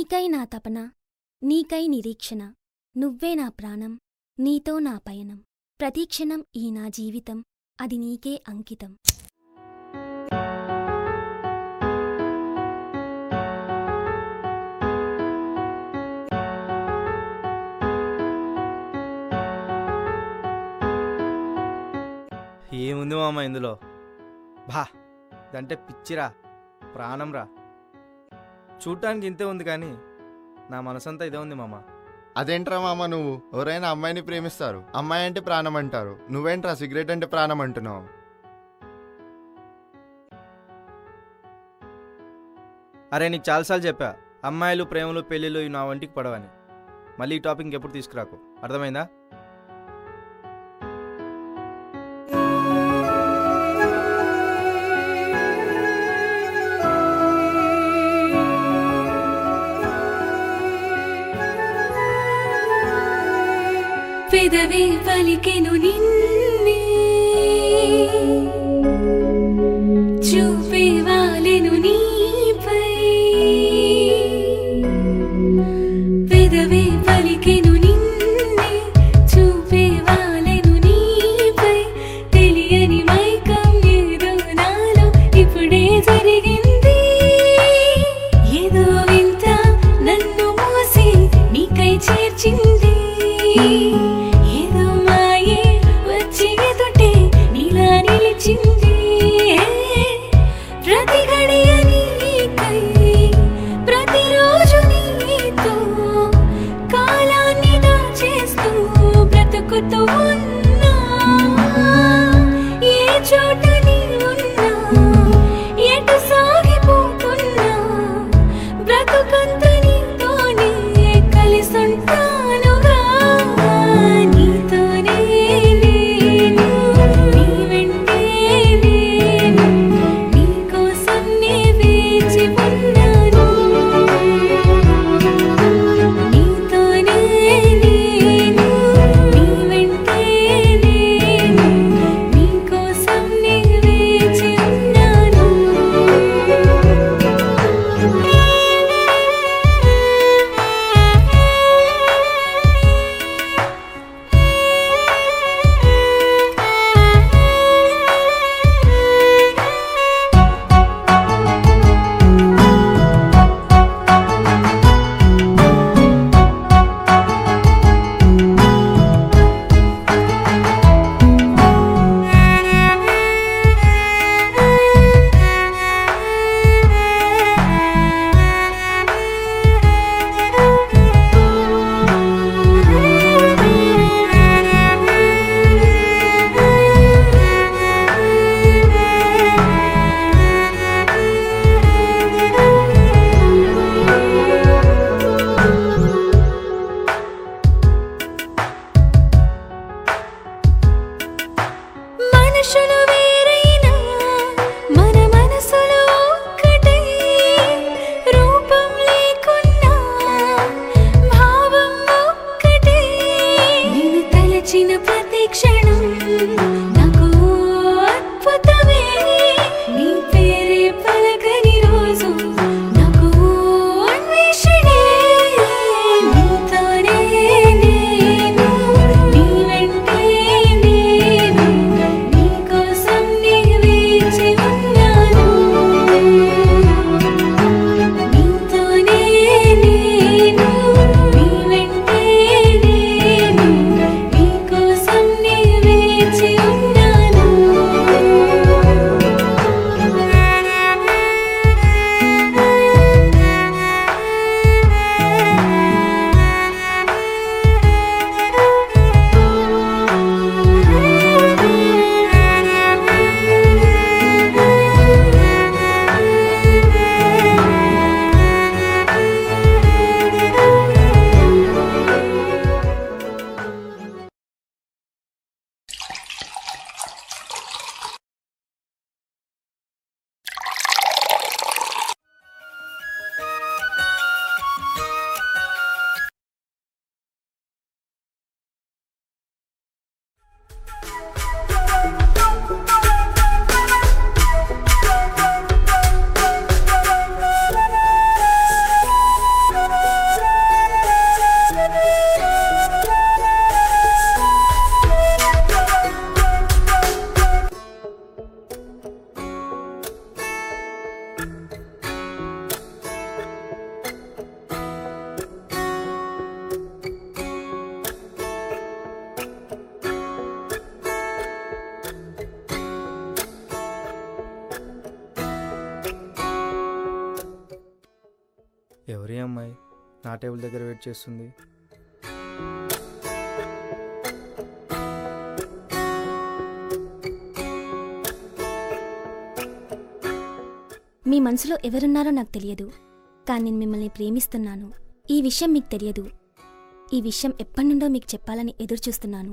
నీకై నా తపన నీకై నిరీక్షణ నువ్వే నా ప్రాణం నీతో నా పయనం ప్రతీక్షణం ఈ నా జీవితం అది నీకే అంకితం ఏముంది మామ ఇందులో బా ఇదంటే పిచ్చిరా ప్రాణంరా చూడటానికి ఇంతే ఉంది కానీ నా మనసంతా ఇదే ఉంది మామ అదేంట్రా మామ నువ్వు ఎవరైనా అమ్మాయిని ప్రేమిస్తారు అమ్మాయి అంటే ప్రాణం అంటారు నువ్వేంట్రా సిగరెట్ అంటే ప్రాణం అంటున్నావు అరే నీకు చాలాసార్లు చెప్పా అమ్మాయిలు ప్రేమలు పెళ్ళిళ్ళు ఇవి నా వంటికి పడవని మళ్ళీ ఈ టాపిక్ ఎప్పుడు తీసుకురాకు అర్థమైందా పెదవి పలికెను నిన్నే చూపే వాలెను నీపై పెదవి పలికెను నిన్నే చూపే వాలెను నీపై తెలియని మైకం ఏదో నాలో ఇప్పుడే జరిగింది ఏదో వింత నన్ను మోసి నీకై చేర్చింది ఏదో మాయే వచ్చి ఎదుటే నీలా నిలిచింది ప్రతి గడియ నీకై ప్రతిరోజు నీతో కాలాన్ని దాచేస్తూ బ్రతుకుతూ ఉన్నా ఏ చోట నీ ఉన్నా ఎటు సాగిపోతున్నా బ్రతుకంత నీతోనే కలిసుంటానుగా నీతోనే నేను నీ వెంటే నేను నీకోసం నే వేచి ఉన్నాను నీతోనే నేను నీ వెంటే నేను నీకోసం నే ఎవరి అమ్మాయి నా టేబుల్ దగ్గర వెయిట్ చేస్తుంది మీ మనసులో ఎవరున్నారో నాకు తెలియదు కానీ నేను మిమ్మల్ని ప్రేమిస్తున్నాను ఈ విషయం మీకు తెలియదు ఈ విషయం ఎప్పటి నుండో మీకు చెప్పాలని ఎదురు చూస్తున్నాను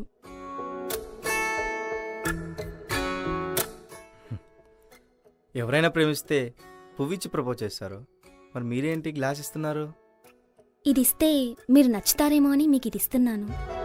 ఎవరైనా ప్రేమిస్తే పువ్విచ్చి ప్రపోజ్ చేస్తారు మరి మీరేంటి గ్లాస్ ఇస్తున్నారు ఇది ఇస్తే మీరు నచ్చుతారేమో అని మీకు ఇది ఇస్తున్నాను